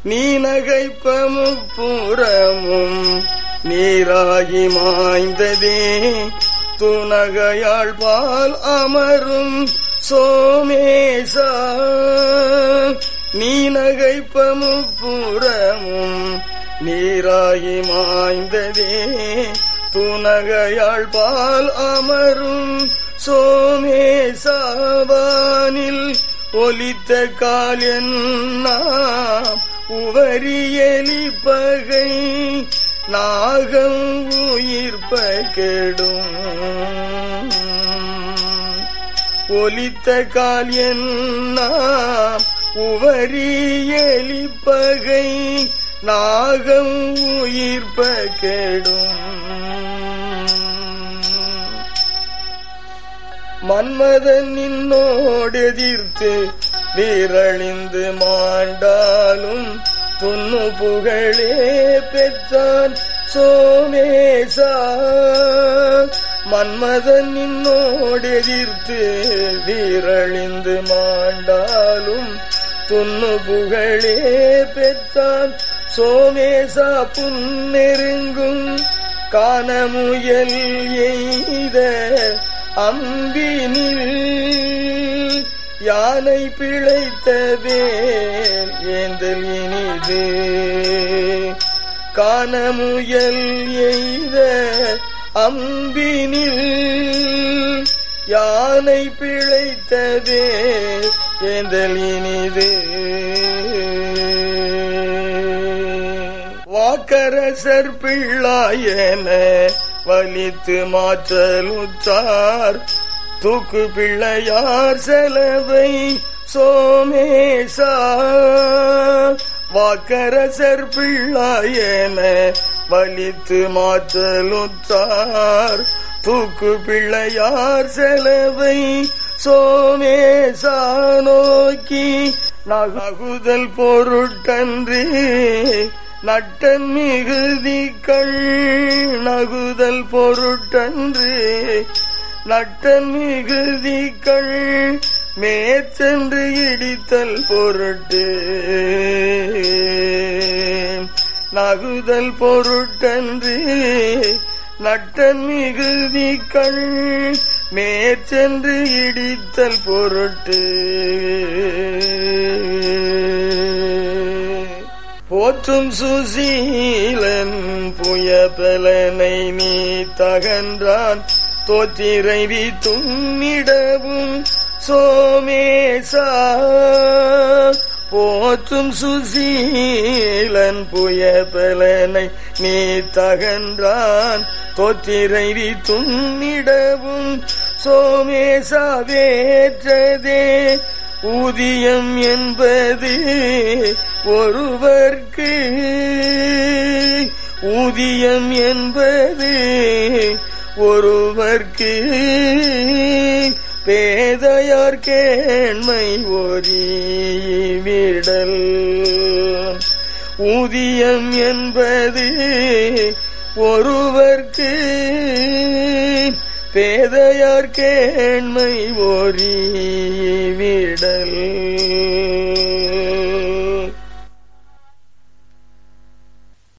நீ நகைப்ப முப்புறமும் நீராகி மாய்ந்ததே துணகையாள் பால் அமரும் சோமேசா நீ நகைப்ப முப்புறமும் நீராகி மாய்ந்ததே துணகையாள் பால் அமரும் சோமேசாவானில் ஒலித்த காலென்னா உவரியலி பகை நாகம் உயிர்ப்ப கெடும் ஒலித்த கால் என்ன உவரியலி பகை நாகம் உயிர்ப்ப கெடும் மன்மதன் நின்னோடு எதிர்த்து வீரழிந்து மாண்டாலும் துண்ணு புகழே பெற்றான் சோமேசா மன்மதன் நின்னோடு எதிர்த்து வீரழிந்து மாண்டாலும் துண்ணு புகழே பெற்றான் சோமேசா புன்னெருங்கும் காணமுயல் எய்த அம்பினில் யானை பிழைத்ததே ஏந்தல் இனிது காணமுயல் எய்த அம்பினில் யானை பிழைத்ததே ஏந்தல் இனிது வாக்கரசர் பிள்ளாயன வலித்து மாற்றலுற்றார் தூக்கு பிள்ளையார் செலவை சோமேசா வாக்கரசர் பிள்ளாயன வலித்து மாற்றலுற்றார் தூக்கு பிள்ளையார் செலவை சோமேசா நோக்கி நகுதல் பொருட்டன்று நட்டன் மிகுதிகள் நகுதல் பொருட்டன்று நட்டன் மிகுதிகள் மேற்சென்று இடித்தல் பொருட்டு நகுதல் பொருட்டன்று நட்டன் மிகுதிகள் மேற்சென்று இடித்தல் பொருட்டு போற்றும் சுசீலன் புயபலனை நீ தகன்றான் தோற்றிரைவி தும்மிடவும் சோமேசா போற்றும் சுசீலன் புயபலனை நீ தகன்றான் தோற்றிரைவி தும்மிடவும் சோமேசா வேற்றதே ஊதியம் என்பது ஒருவர்க்கு ஊதியம் என்பது ஒருவர்க்கு பேதையார் கேண்மை ஒரிவிடல் ஊதியம் என்பது ஒருவர்க்கு பேதையார் கேண்மை ஒரி